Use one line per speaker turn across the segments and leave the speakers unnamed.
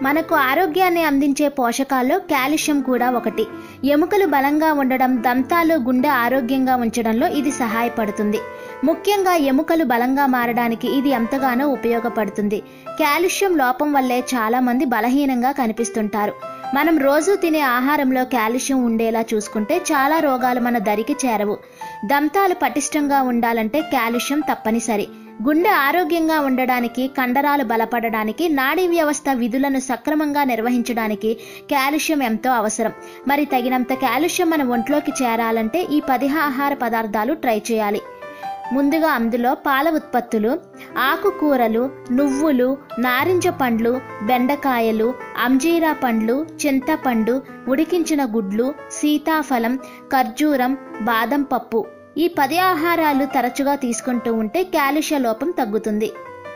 మనకు ఆరోగ్యాన్ని అందించే పోషకాల్లో కాల్షియం కూడా ఒకటి ఎముకలు బలంగా ఉండడం దంతాలు గుండె ఆరోగ్యంగా ఉంచడంలో ఇది సహాయపడుతుంది ముఖ్యంగా ఎముకలు బలంగా మారడానికి ఇది ఎంతగానో ఉపయోగపడుతుంది కాల్షియం లోపం వల్లే చాలా మంది బలహీనంగా కనిపిస్తుంటారు మనం రోజు తినే ఆహారంలో కాల్షియం ఉండేలా చూసుకుంటే చాలా రోగాలు మన దరికి చేరవు దంతాలు పటిష్టంగా ఉండాలంటే కాల్షియం తప్పనిసరి గుండె ఆరోగ్యంగా ఉండడానికి కండరాలు బలపడడానికి నాడీ వ్యవస్థ విధులను సక్రమంగా నిర్వహించడానికి కాల్షియం ఎంతో అవసరం మరి తగినంత కాల్షియం మన ఒంట్లోకి చేరాలంటే ఈ పది ఆహార పదార్థాలు ట్రై చేయాలి ముందుగా అందులో పాల ఉత్పత్తులు ఆకుకూరలు నువ్వులు నారింజ పండ్లు బెండకాయలు అంజీరా పండ్లు చింతపండు ఉడికించిన గుడ్లు సీతాఫలం ఖర్జూరం బాదం పప్పు ఈ పది ఆహారాలు తరచుగా తీసుకుంటూ ఉంటే కాలుష్య లోపం తగ్గుతుంది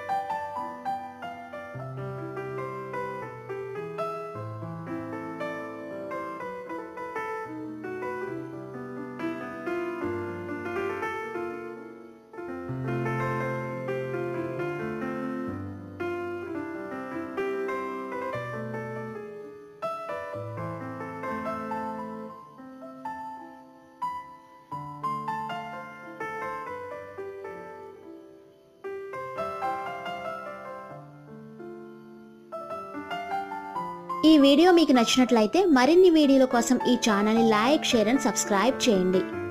ఈ వీడియో మీకు నచ్చినట్లయితే మరిన్ని వీడియోల కోసం ఈ ఛానల్ని లైక్ షేర్ అండ్ సబ్స్క్రైబ్ చేయండి